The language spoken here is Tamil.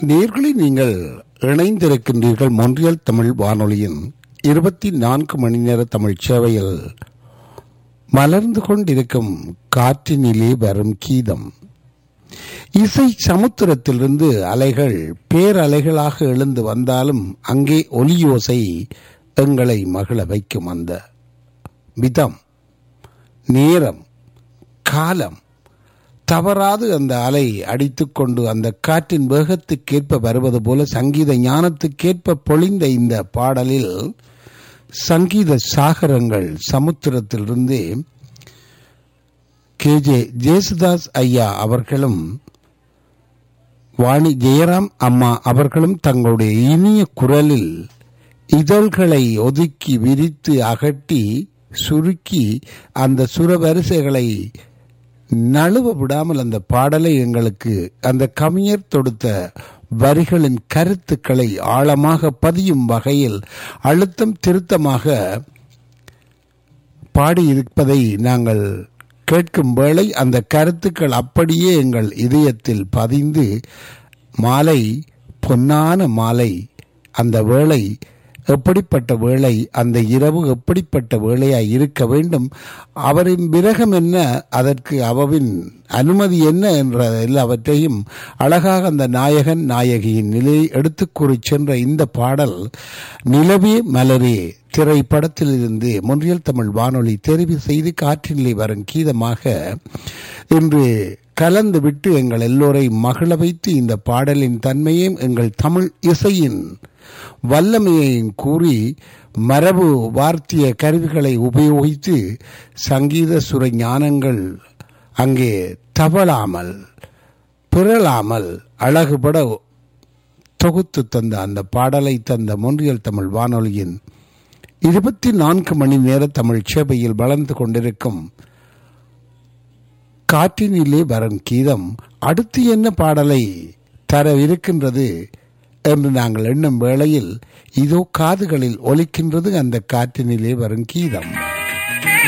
நேர்களை நீங்கள் இணைந்திருக்கின்றீர்கள் மொன்றியல் தமிழ் வானொலியின் இருபத்தி நான்கு மணி நேர தமிழ் சேவையில் மலர்ந்து கொண்டிருக்கும் காற்றினிலே வரும் கீதம் இசை சமுத்திரத்திலிருந்து அலைகள் பேரலைகளாக எழுந்து வந்தாலும் அங்கே ஒலியோசை எங்களை மகிழ வைக்கும் அந்த விதம் நேரம் காலம் தவறாது அந்த அலை அடித்துக்கொண்டு அந்த காற்றின் வேகத்துக்கேற்ப வருவது போல சங்கீத ஞானத்துக்கேற்ப பொழிந்த இந்த பாடலில் சங்கீத சாகரங்கள் சமுத்திரத்திலிருந்து கே ஜே ஜேசுதாஸ் ஐயா அவர்களும் வாணி ஜெயராம் அம்மா அவர்களும் தங்களுடைய இனிய குரலில் இதழ்களை ஒதுக்கி விரித்து அகட்டி சுருக்கி அந்த சுரவரிசைகளை நழுவ விடாமல் அந்த பாடலை எங்களுக்கு அந்த கவிஞர் தொடுத்த வரிகளின் கருத்துக்களை ஆழமாக பதியும் வகையில் அழுத்தம் திருத்தமாக பாடியிருப்பதை நாங்கள் கேட்கும் வேளை அந்த கருத்துக்கள் அப்படியே எங்கள் இதயத்தில் பதிந்து மாலை பொன்னான மாலை அந்த வேளை எப்படிப்பட்ட வேளை அந்த இரவு எப்படிப்பட்ட வேளையாய் இருக்க வேண்டும் அவரின் விரகம் என்ன அதற்கு அவவின் அனுமதி என்ன என்ற எல்லாவற்றையும் அழகாக அந்த நாயகன் நாயகியின் நிலையை எடுத்து கூறி சென்ற இந்த பாடல் நிலவே மலரே திரைப்படத்திலிருந்து மொன்றியல் தமிழ் வானொலி தெரிவு செய்து காற்றினிலே வரும் கீதமாக இன்று கலந்து விட்டு எங்கள் எல்லோரை மகிழ வைத்து இந்த பாடலின் தன்மையும் எங்கள் தமிழ் இசையின் வல்லமையையும் கூறி மரபு வார்த்திய கருவிகளை உபயோகித்து சங்கீத சுர ஞானங்கள் அங்கே தவளாமல் பிறளாமல் அழகுபட தொகுத்து தந்த அந்த பாடலை தந்த மொன்றியல் தமிழ் வானொலியின் இருபத்தி நான்கு மணி நேர தமிழ் சேவையில் வளர்ந்து கொண்டிருக்கும் காற்றினிலே வரும் கீதம் அடுத்து என்ன பாடலை தர இருக்கின்றது என்று நாங்கள் எண்ணும் வேளையில் இதோ காதுகளில் ஒலிக்கின்றது அந்த காற்றினிலே வரும் கீதம்